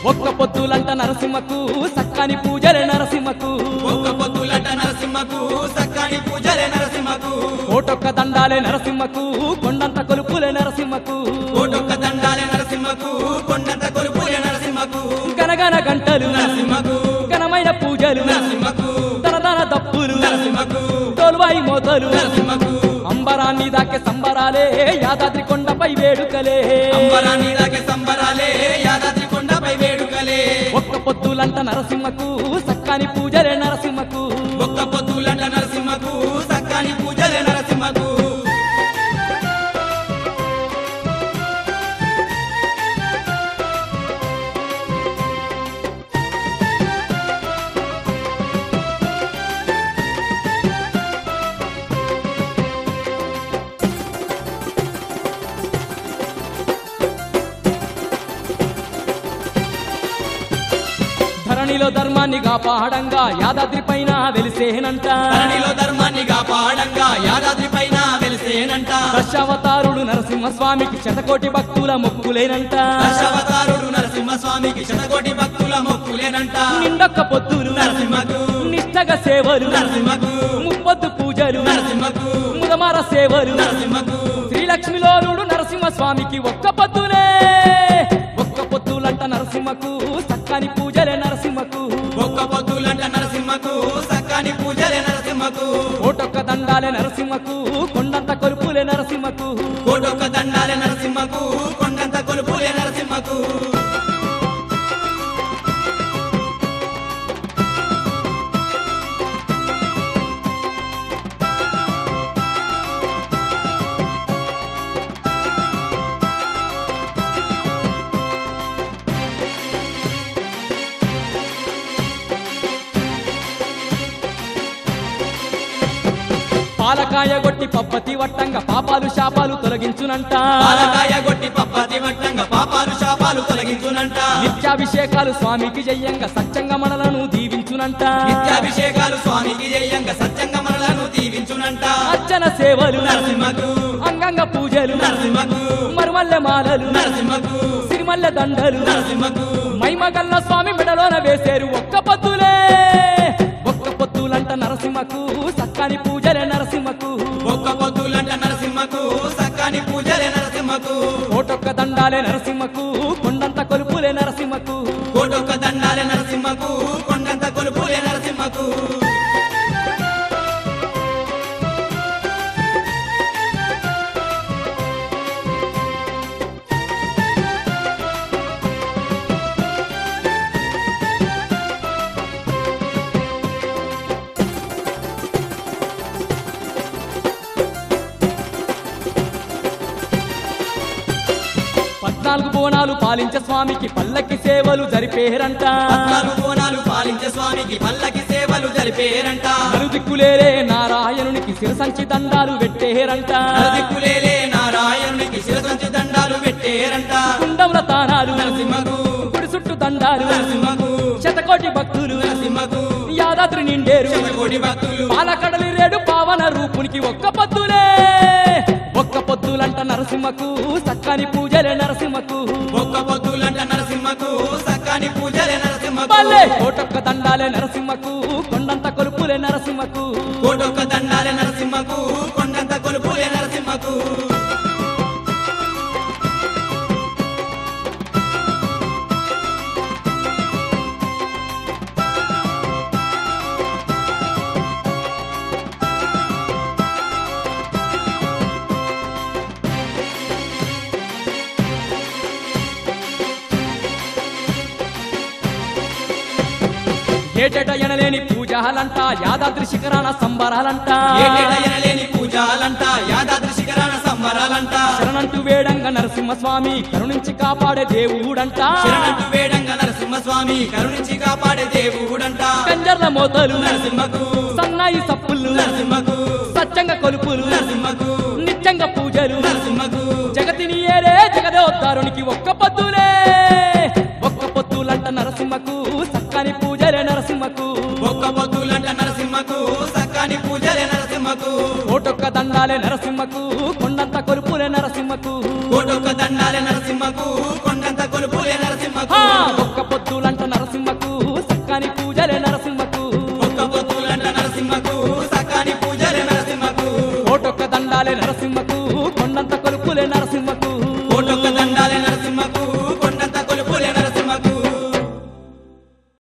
ఒక్క పొద్దులంట నరసింహకు సక్కని పూజలే నరసింహకు ఒక్క పొద్దులట నరసింహకు సక్కని పూజలే నరసింహకు కోటొక్క దండాలే నరసింహకు కొండంత కొలుపులే నరసింహకు కోటొక్క దండాలే నరసింహకు కొండంత కొలుపులే నరసింహకు గనగన గంటలు నరసింహకు ఘనమైన పూజలు నరసింహకు తనదన దప్పులు నరసింహకు తోలువాయి మోతలు నరసింహకు అంబరాన్ని దాకే సంబరాలే యాదాద్రి కొండపై వేడుకలే అంబరాన్ని దాకే సంబరాలే యాదాద్రి కొండపై వేడుకలే ఒక్క పొద్దులంట నరసింహకు సక్కని పూజలే నరసింహకు ఒక్క పొద్దులట నరసింహకు సక్కని పూజలే నరసింహకు ధరణిలో ధర్మాన్ని కాపాడంగా యాదాద్రి పైన వెలిసేనంట ధరణిలో ధర్మాన్ని కాపాడంగా యాదాద్రి పైన వెలిసేనంట దశావతారుడు నరసింహస్వామికి శతకోటి భక్తుల మొక్కులేనంట దశావతారుడు నరసింహస్వామికి శతకోటి భక్తుల మొక్కులేనంట నిండొక్క పొద్దులు నరసింహకు నిష్టగా సేవలు నరసింహకు ముప్పొద్దు పూజలు నరసింహకు ముదమార సేవలు నరసింహకు శ్రీలక్ష్మిలోనుడు నరసింహస్వామికి ఒక్క పొద్దులే ఒక్క పొద్దులంట నరసింహకు సక్కని పూజలే నరసింహకు ఒక్క పొద్దులంట నరసింహకు సక్కని పూజలే నరసింహకు కోటొక్క దండాలే నరసింహకు కొండంత కొలుపులే నరసింహకు కోటొక్క దండాలే నరసింహకు కొండంత కొలుపులే నరసింహకు పాలకాయ గొట్టి పప్పతి వట్టంగా పాపాలు శాపాలు తొలగించునంట పాలకాయ గొట్టి పప్పతి వట్టంగా పాపాలు శాపాలు తొలగించునంట నిత్యాభిషేకాలు స్వామికి జయ్యంగా సత్యంగా మనలను దీవించునంట నిత్యాభిషేకాలు స్వామికి జయంగా సత్యంగా మనలను దీవించునంట అర్చన సేవలు నరసింహకు అంగంగ పూజలు నరసింహకు మరుమల్లె మాలలు నరసింహకు సిరిమల్లె దండలు నరసింహకు మైమగల్ల స్వామి మెడలోన వేసేరు ఒక్క పొద్దులే ఒక్క పొద్దులంట నరసింహకు సక్కని పూజలే నరసింహకు ఒక్క పొద్దులంట నరసింహకు సక్కని పూజలే నరసింహకు కోటొక్క దండాలే నరసింహకు కొండంత కొలుపులే నరసింహకు కోటొక్క దండాలే నరసింహకు కొండంత కొలుపులే నరసింహకు పద్నాలుగు బోనాలు పాలించే స్వామికి పల్లకి సేవలు జరిపేరంట పద్నాలుగు బోనాలు పాలించే స్వామికి పల్లకి సేవలు జరిపేరంట నలుదిక్కులేరే నారాయణునికి శిరసంచి దండాలు పెట్టేరంట నరదిక్కులేలే నారాయణునికి శిరసంచి దండాలు పెట్టేరంట కుండముల తానాలు నరసింహకు గుడి చుట్టూ దండాలు నరసింహకు శతకోటి భక్తులు నరసింహకు యాదాద్రి నిండేరు శతకోటి భక్తులు పాలకడలి రేడు పావన రూపునికి ఒక్క పొద్దులే ఒక్క పొద్దులంట నరసింహకు సక్కని పూజలే నరసింహకు ఒక్క పొద్దులంట నరసింహకు సక్కని పూజలే నరసింహకు పల్లె కోటొక్క దండాలే నరసింహకు కొండంత కొలుపులే నరసింహకు కోటొక్క దండాలే నరసింహకు కొండంత కొలుపులే నరసింహకు ఏటేట ఎనలేని పూజలంట యాదాద్రి శిఖరాన సంబరాలంట ఏటేట ఎనలేని పూజాలంట యాదాద్రి శిఖరాన సంబరాలంట శరణంటూ వేడంగా నరసింహస్వామి కరుణించి కాపాడే దేవుడంట శరణంటు వేడంగా నరసింహస్వామి కరుణించి కాపాడే దేవుడంట కంజర్ల మోతలు నరసింహకు సన్నాయి సప్పులు నరసింహకు సత్యంగా కొలుపులు నరసింహకు నిత్యంగా పూజలు నరసింహకు జగతిని ఏరే జగదేవతారునికి ఒక్క పొద్దులే ఒక్క పొద్దులంట నరసింహకు సక్కని పూజలే నరసింహకు ఒక్క పొద్దులంట నరసింహకు సక్కని పూజలే నరసింహకు కోటొక్క దండాలే నరసింహకు కొండంత కొలుపులే నరసింహకు కోటొక్క దండాలే నరసింహకు కొండంత కొలుపులే నరసింహకు ఆ, ఒక్క పొద్దు నరసింహకు సకాని పూజలే నరసింహకు కోటొక్క దండాలే నరసింహకు